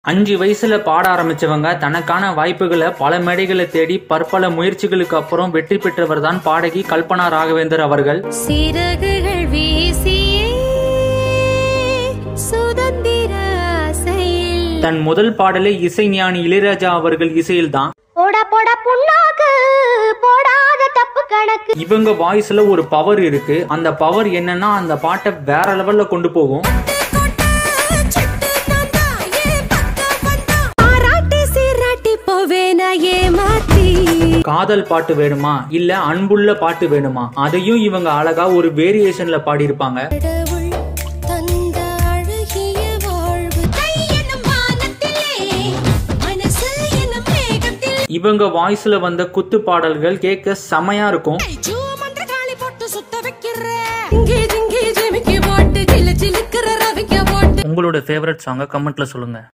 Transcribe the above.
அஞ்சு வயசுல பாட ஆரம்பிச்சவங்க தனக்கான வாய்ப்புகளை பல மேடைகளை தேடி பற்பல முயற்சிகளுக்கு அப்புறம் வெற்றி பெற்றவர் தான் பாடகி கல்பனா ராகவேந்தர் அவர்கள் சிறகுகள் வீசியே சுதந்திர ஆசையில் தன் முதல் பாடலை இசை ஞானி இளையராஜா அவர்கள் இசையில்தான் போடா போடா புண்ணாக்கு போடாத தப்பு கணக்கு இவங்க வாய்ஸ்ல ஒரு பவர் இருக்கு அந்த பவர் என்னன்னா அந்த பாட்டை வேற லெவல்ல கொண்டு போகும் பாராட்டி சீராட்டி போவேனா ஏமாத்தி காதல் பாட்டு வேணுமா இல்ல அன்புள்ள பாட்டு வேணுமா அதையும் இவங்க அழகா ஒரு வேரியேஷன்ல பாடியிருப்பாங்க கடவுள் தந்த அழகிய வாழ்வு கை என்னும் வானத்திலே மனசு என்னும் மேகத்திலே இவங்க வாய்ஸ்ல வந்த குத்து பாடல்கள் கேட்க செமையா இருக்கும் ஜூ மன்ற காளி போட்டு சுத்த வைக்கிற ஜிங்கி ஜிங்கி ஜிமிக்கி போட்டு ஜிலு ஜிலுக்கிற ரவிக்க போட்டு உங்களோட ஃபேவரட் சாங்கை கமெண்ட்ல சொல்லுங்க